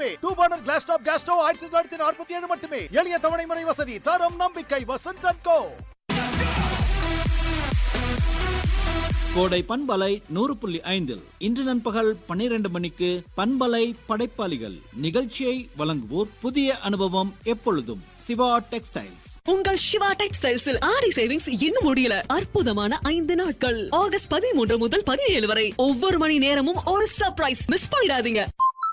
மட்டுமே two burner glass top gas stove ஆயிரத்தி தொள்ளாயிரத்தி நாற்பத்தி ஏழு மட்டுமே எளிய தவணை முறை வசதி தரம் நம்பிக்கை வசந்த் கோ கோடை பண்பலை நூறு புள்ளி ஐந்தில் இன்று நண்பகல் பன்னிரண்டு மணிக்கு பண்பலை படைப்பாளிகள் நிகழ்ச்சியை வழங்குவோர் புதிய அனுபவம் எப்பொழுதும் சிவா டெக்ஸ்டைல்ஸ் உங்கள் சிவா டெக்ஸ்டைல்ஸில் ஆடி சேவிங்ஸ் இன்னும் முடியல அற்புதமான ஐந்து நாட்கள் ஆகஸ்ட் பதிமூன்று முதல் பதினேழு வரை ஒவ்வொரு மணி நேரமும் ஒரு சர்ப்ரைஸ் மிஸ் பண்ணிடாதீங்க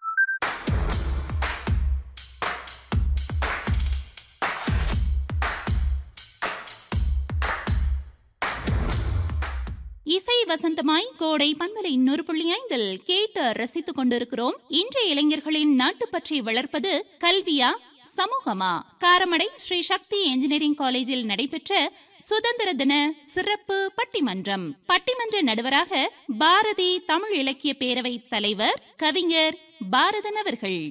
இசை வசந்தமாய் கோடை பண்பலை இன்னொரு புள்ளி ஐந்தில் கேட்டு ரசித்துக் கொண்டிருக்கிறோம் இன்றைய இளைஞர்களின் நாட்டுப்பற்றை வளர்ப்பது கல்வியா சமூகமா காரமடை ஸ்ரீ சக்தி என்ஜினியரிங் காலேஜில் நடைபெற்ற சுதந்திர தின சிறப்பு பட்டிமன்றம் பட்டிமன்ற நடுவராக பாரதி தமிழ் இலக்கிய பேரவை தலைவர் கவிஞர் பாரதன் அவர்கள்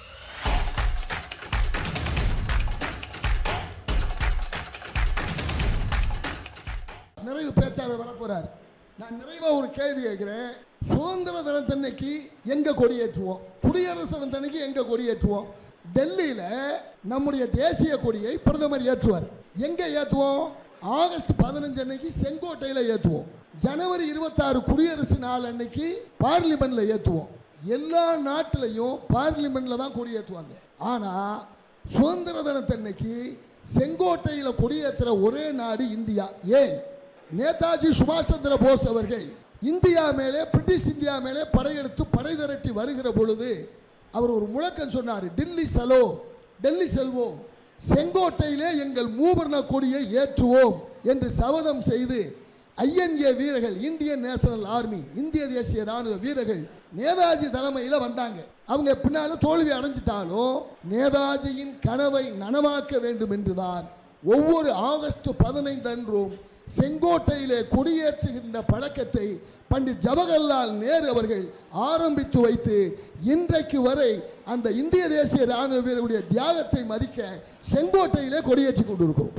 நிறைவு பேச்சாளர் வரப்போறார் நான் நிறைவா ஒரு கேள்வி கேட்கிறேன் சுதந்திர தினத்தன்னைக்கு எங்க கொடியேற்றுவோம் குடியரசு தினத்தன்னைக்கு எங்க கொடியேற்றுவோம் டெல்லியில நம்முடைய தேசிய கொடியை பிரதமர் ஏற்றுவார் எங்க ஏற்றுவோம் ஆகஸ்ட் பதினஞ்சு அன்னைக்கு செங்கோட்டையில ஏற்றுவோம் ஜனவரி இருபத்தாறு குடியரசு நாள் அன்னைக்கு பார்லிமெண்ட்ல ஏற்றுவோம் எல்லா நாட்டிலையும் பார்லிமெண்ட்ல தான் கொடியேற்றுவாங்க ஆனா சுதந்திர தினத்தன்னைக்கு செங்கோட்டையில் கொடியேற்றுற ஒரே நாடு இந்தியா ஏன் நேதாஜி சுபாஷ் சந்திர போஸ் அவர்கள் இந்தியா மேலே பிரிட்டிஷ் இந்தியா மேலே படையெடுத்து படை திரட்டி வருகிற பொழுது அவர் ஒரு முழக்கம் சொன்னார் டெல்லி செலோ டெல்லி செல்வோம் செங்கோட்டையிலே எங்கள் மூவர்ண கொடியை ஏற்றுவோம் என்று சபதம் செய்து ஐஎன்ஏ வீரர்கள் இந்தியன் நேஷனல் ஆர்மி இந்திய தேசிய ராணுவ வீரர்கள் நேதாஜி தலைமையில் வந்தாங்க அவங்க பின்னால தோல்வி அடைஞ்சிட்டாலும் நேதாஜியின் கனவை நனவாக்க வேண்டும் என்றுதான் ஒவ்வொரு ஆகஸ்ட் பதினைந்து அன்றும் செங்கோட்டையிலே கொடியேற்றுகின்ற பழக்கத்தை பண்டிட் ஜவஹர்லால் நேரு அவர்கள் ஆரம்பித்து வைத்து இன்றைக்கு வரை அந்த இந்திய தேசிய ராணுவ வீரருடைய தியாகத்தை மதிக்க செங்கோட்டையிலே கொடியேற்றி கொண்டிருக்கிறோம்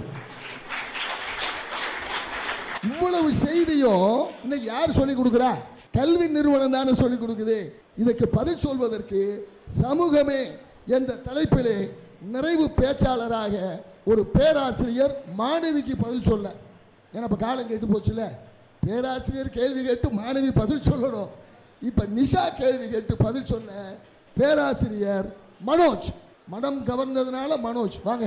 இவ்வளவு செய்தியும் இன்னைக்கு யார் சொல்லிக் கொடுக்குறா கல்வி நிறுவனம் தானே சொல்லிக் கொடுக்குது இதுக்கு பதில் சொல்வதற்கு சமூகமே என்ற தலைப்பிலே நிறைவு பேச்சாளராக ஒரு பேராசிரியர் மாணவிக்கு பதில் சொல்ல ஏன்னா இப்போ காலம் கேட்டு போச்சுல பேராசிரியர் கேள்வி கேட்டு மாணவி பதில் சொல்லணும் இப்போ நிஷா கேள்வி கேட்டு பதில் சொல்ல பேராசிரியர் மனோஜ் மனம் கவர்ந்ததுனால மனோஜ் வாங்க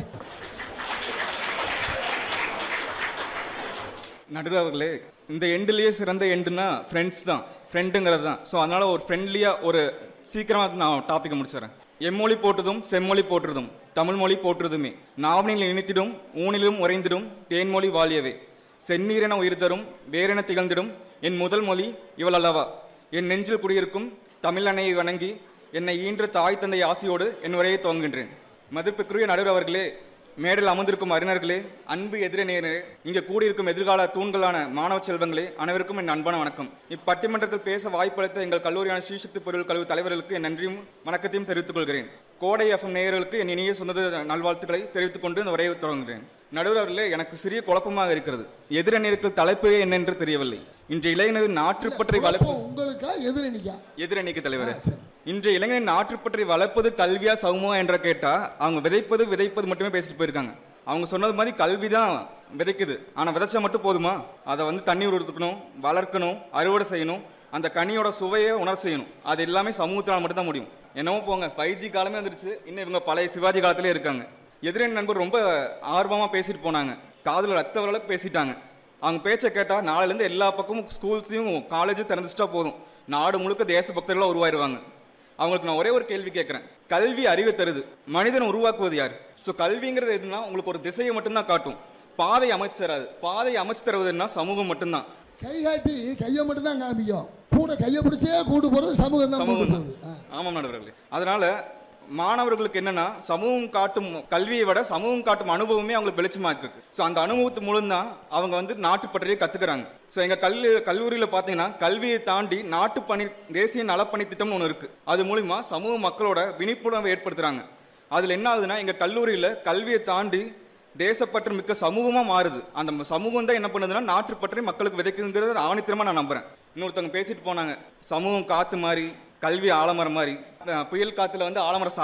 நடுவர் அவர்களே இந்த எண்டுலேயே சிறந்த எண்டுனா ஃப்ரெண்ட்ஸ் தான் ஃப்ரெண்டுங்கிறது தான் ஸோ அதனால் ஒரு ஃப்ரெண்ட்லியாக ஒரு சீக்கிரமாக நான் டாப்பிக்கை முடிச்சிடறேன் எம்மொழி போற்றுதும் செம்மொழி போற்றுதும் தமிழ் மொழி போற்றுதுமே நாவனில் இனித்திடும் ஊனிலும் உறைந்திடும் தேன்மொழி வாழியவே செந்நீரென உயிர் தரும் வேறென திகழ்ந்திடும் என் முதல் மொழி இவள் அல்லவா என் நெஞ்சில் குடியிருக்கும் தமிழ் அன்னையை வணங்கி என்னை ஈன்ற தாய் தந்தை ஆசையோடு என் உரையை துவங்குகின்றேன் மதிப்புக்குரிய நடுவர் அவர்களே மேடையில் அமர்ந்திருக்கும் அறிஞர்களே அன்பு எதிர நேரே இங்கே கூடியிருக்கும் எதிர்கால தூண்களான மாணவ செல்வங்களே அனைவருக்கும் என் அன்பான வணக்கம் இப்பட்டிமன்றத்தில் பேச வாய்ப்பளித்த எங்கள் கல்லூரியான ஸ்ரீசக்தி பொருள் கல்வி தலைவர்களுக்கு என் நன்றியும் வணக்கத்தையும் தெரிவித்துக் கொள்கிறேன் கோடை எஃப்எம் நேயர்களுக்கு என் இனிய சொந்த நல்வாழ்த்துக்களை தெரிவித்துக் கொண்டு இந்த உரையை தொடங்குகிறேன் நடுவர் அவர்களே எனக்கு சிறிய குழப்பமாக இருக்கிறது எதிரணியருக்கு தலைப்பே என்னென்று தெரியவில்லை இன்றைய இளைஞரின் நாட்டுப்பற்றை வளர்ப்பு குழப்பம் உங்களுக்கா எதிரணிக்கா எதிரணிக்கு தலைவர் ஆ, சரி. இன்றைய இளைஞரின் நாட்டுப்பற்றை வளர்ப்பது கல்வியா சமூகமா என்ற கேட்டா அவங்க விதைப்பது விதைப்பது மட்டுமே பேசிட்டு போயிருக்காங்க அவங்க சொன்னது மாதிரி கல்வி தான் விதைக்குது ஆனா விதைச்சா மட்டும் போதுமா அதை வந்து தண்ணீர் ஊற்றணும் வளர்க்கணும் அறுவடை செய்யணும் அந்த கனியோட சுவையை உணர செய்யணும் அது எல்லாமே சமூகத்தினால் மட்டும்தான் முடியும் என்னவோ போங்க ஃபைவ் ஜி காலமே வந்துருச்சு இன்னும் இவங்க பழைய சிவாஜி காலத்திலே இருக்காங்க எதிரணி நண்பர் ரொம்ப ஆர்வமாக பேசிட்டு போனாங்க காதில் ரத்த வரலுக்கு பேசிட்டாங்க அவங்க பேச்சை கேட்டால் நாளையிலேருந்து எல்லா பக்கமும் ஸ்கூல்ஸையும் காலேஜும் திறந்துச்சிட்டா போதும் நாடு முழுக்க தேசபக்தர்களாக உருவாயிருவாங்க அவங்களுக்கு நான் ஒரே ஒரு கேள்வி கேட்குறேன் கல்வி அறிவை தருது மனிதனை உருவாக்குவது யார் ஸோ கல்விங்கிறது எதுனா உங்களுக்கு ஒரு திசையை மட்டும்தான் காட்டும் பாதை அமைச்சு தராது பாதை அமைச்சு தருவதுன்னா சமூகம் மட்டும்தான் கை காட்டி கையை மட்டும் தான் காமிக்கும் கூட கையை பிடிச்சே கூட்டு போறது சமூகம் தான் கூட்டு சமூகம் போகுது ஆ. ஆமாம் நடுவர்களே அதனால மாணவர்களுக்கு என்னன்னா சமூகம் காட்டும் கல்வியை விட சமூகம் காட்டும் அனுபவமே அவங்களுக்கு வெளிச்சமா இருக்கு ஸோ அந்த அனுபவத்து மூலம் தான் அவங்க வந்து நாட்டுப்பற்றையே கத்துக்கிறாங்க ஸோ எங்க கல்வி கல்லூரியில் பார்த்தீங்கன்னா கல்வியை தாண்டி நாட்டுப்பணி தேசிய நலப்பணி திட்டம்னு ஒன்று இருக்கு அது மூலிமா சமூக மக்களோட விழிப்புணர்வை ஏற்படுத்துறாங்க அதில் என்ன ஆகுதுன்னா எங்க கல்லூரியில் கல்வியை தாண்டி தேசப்பற்று மிக்க சமூகமா மாறுது அந்த சமூகம் தான் என்ன பண்ணுதுன்னா நாட்டுப்பற்றை மக்களுக்கு விதைக்குங்கிறத ஆணித்தரமா நான் நம்புறேன் இன்னொருத்தவங்க பேசிட்டு போனாங்க சமூகம் காத்து மாதிரி கல்வி ஆலமரம் மாதிரி அந்த புயல் காத்துல வந்து ஆலமரம் சா